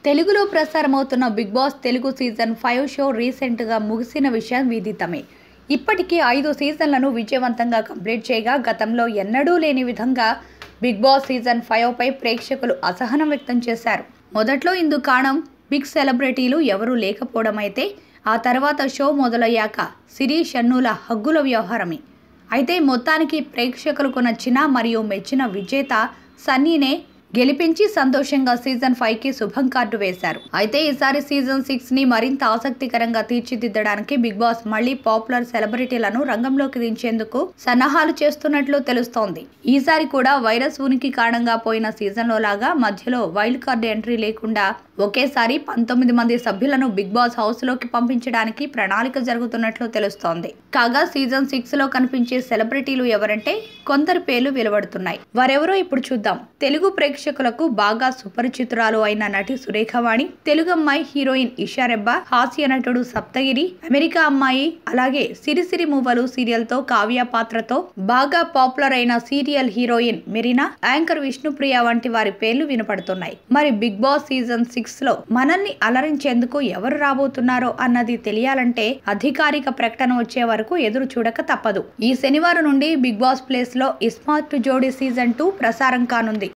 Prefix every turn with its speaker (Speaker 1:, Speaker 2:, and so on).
Speaker 1: తెలుగులో ప్రసారమవుతున్న Big Boss Telugu season five show రీసెంట్గా ముగిసిన విషయం విదితమే ఇప్పటికీ ఐదు సీజన్లను విజయవంతంగా కంప్లీట్ చేయగా గతంలో ఎన్నడూ లేని విధంగా బిగ్ బాస్ సీజన్ ఫైవ్ పై ప్రేక్షకులు అసహనం వ్యక్తం చేశారు మొదట్లో ఇందుకు కారణం బిగ్ సెలబ్రిటీలు ఎవరూ లేకపోవడం అయితే ఆ తర్వాత షో మొదలయ్యాక సిరి షన్నుల హగ్గుల వ్యవహారమే అయితే మొత్తానికి ప్రేక్షకులకు నచ్చిన మరియు మెచ్చిన విజేత సన్నీనే గెలిపించి సంతోషంగా సీజన్ ఫైవ్ కి శుభం కార్డు వేశారు అయితే ఈసారి సీజన్ సిక్స్ ని మరింత ఆసక్తికరంగా తీర్చిదిద్దడానికి బిగ్ బాస్ మళ్లీ పాపులర్ సెలబ్రిటీలను రంగంలోకి దించేందుకు సన్నాహాలు చేస్తున్నట్లు తెలుస్తోంది ఈసారి కూడా వైరస్ ఉనికి కారణంగా పోయిన సీజన్ లో లాగా మధ్యలో వైల్డ్ కార్డు ఎంట్రీ లేకుండా ఒకేసారి పంతొమ్మిది మంది సభ్యులను బిగ్ బాస్ హౌస్ లోకి పంపించడానికి ప్రణాళిక జరుగుతున్నట్లు తెలుస్తోంది కాగా సీజన్ సిక్స్ లో కనిపించే సెలబ్రిటీలు ఎవరంటే కొందరి పేర్లు వెలువడుతున్నాయి వారెవరో ఇప్పుడు చూద్దాం తెలుగు ప్రేక్షకులకు బాగా సుపరిచితురాలు అయిన నటి సురేఖవాణి తెలుగు అమ్మాయి హీరోయిన్ ఇషారెబ్బా హాస్య నటుడు సప్తగిరి అమెరికా అమ్మాయి అలాగే సిరిసిరి మువ్వలు సీరియల్ తో కావ్య పాత్రతో బాగా పాపులర్ అయిన serial heroine Marina anchor Vishnupriya వంటి వారి పేర్లు వినపడుతున్నాయి మరి బిగ్ బాస్ సీజన్ సిక్స్ లో మనల్ని అలరించేందుకు ఎవరు రాబోతున్నారో అన్నది తెలియాలంటే అధికారిక ప్రకటన వచ్చే వరకు ఎదురు చూడక తప్పదు ఈ శనివారం నుండి బిగ్ బాస్ ప్లేస్ లో ఇస్మార్ట్ జోడీ సీజన్ టూ ప్రసారం కానుంది